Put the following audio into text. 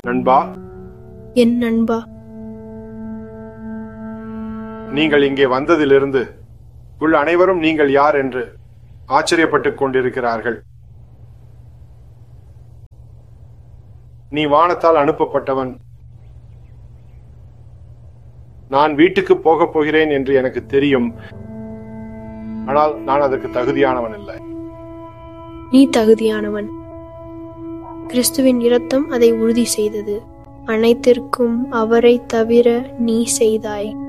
நண்பா என் நண்பா நீங்கள் இங்கே வந்ததிலிருந்து உள்ள அனைவரும் நீங்கள் யார் என்று ஆச்சரியப்பட்டுக் கொண்டிருக்கிறார்கள் நீ வானத்தால் அனுப்பப்பட்டவன் நான் வீட்டுக்கு போகப் போகிறேன் என்று எனக்கு தெரியும் ஆனால் நான் அதற்கு தகுதியானவன் இல்லை நீ தகுதியானவன் கிறிஸ்துவின் இரத்தம் அதை உறுதி செய்தது அனைத்திற்கும் அவரை தவிர நீ செய்தாய்